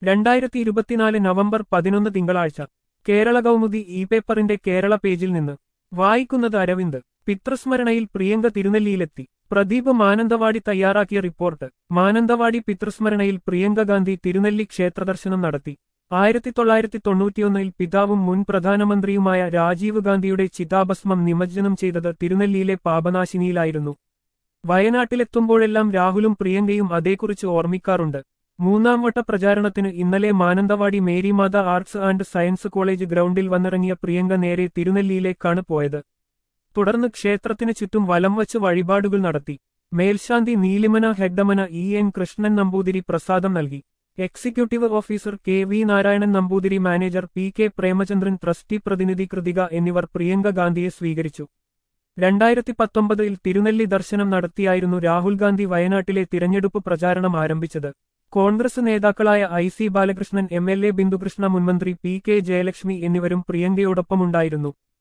രണ്ടായിരത്തി ഇരുപത്തിനാല് നവംബർ പതിനൊന്ന് തിങ്കളാഴ്ച കേരള കൗമുദി ഇ പേപ്പറിന്റെ കേരള പേജിൽ നിന്ന് വായിക്കുന്നത് അരവിന്ദ് പിതൃസ്മരണയിൽ പ്രിയങ്ക തിരുനെല്ലിയിലെത്തി പ്രദീപ് മാനന്തവാടി തയ്യാറാക്കിയ റിപ്പോർട്ട് മാനന്തവാടി പിതൃസ്മരണയിൽ പ്രിയങ്ക ഗാന്ധി തിരുനെല്ലി ക്ഷേത്രദർശനം നടത്തി ആയിരത്തി തൊള്ളായിരത്തി തൊണ്ണൂറ്റിയൊന്നിൽ പിതാവും മുൻ പ്രധാനമന്ത്രിയുമായ രാജീവ് ഗാന്ധിയുടെ ചിതാഭസ്മം നിമജ്ജനം ചെയ്തത് തിരുനെല്ലിയിലെ പാപനാശിനിയിലായിരുന്നു വയനാട്ടിലെത്തുമ്പോഴെല്ലാം രാഹുലും പ്രിയങ്കയും അതേക്കുറിച്ച് ഓർമ്മിക്കാറുണ്ട് മൂന്നാം വട്ട പ്രചാരണത്തിന് ഇന്നലെ Mananthavady Marymatha arts and science college ഗ്രൗണ്ടിൽ വന്നിറങ്ങിയ പ്രിയങ്ക നേരെ തിരുനെല്ലിയിലേക്കാണ് പോയത് തുടർന്ന് ക്ഷേത്രത്തിന് ചുറ്റും വലം വച്ച് വഴിപാടുകൾ നടത്തി മേൽശാന്തി നീലിമന ഹെഗ്ഡമന ഇ എൻ കൃഷ്ണൻ നമ്പൂതിരി പ്രസാദം നൽകി executive officer K V Narayanan Namboothiri manager P K Premachandran trustee പ്രതിനിധി കൃതിക എന്നിവർ പ്രിയങ്ക ഗാന്ധിയെ സ്വീകരിച്ചു രണ്ടായിരത്തി പത്തൊമ്പതിൽ തിരുനെല്ലി ദർശനം നടത്തിയായിരുന്നു രാഹുൽ ഗാന്ധി വയനാട്ടിലെ തിരഞ്ഞെടുപ്പ് പ്രചാരണം ആരംഭിച്ചത് കോൺഗ്രസ് നേതാക്കളായ I C Balakrishnan M L A Bindukrishna മുൻമന്ത്രി പി കെ ജയലക്ഷ്മി എന്നിവരും പ്രിയങ്കയോടൊപ്പമുണ്ടായിരുന്നു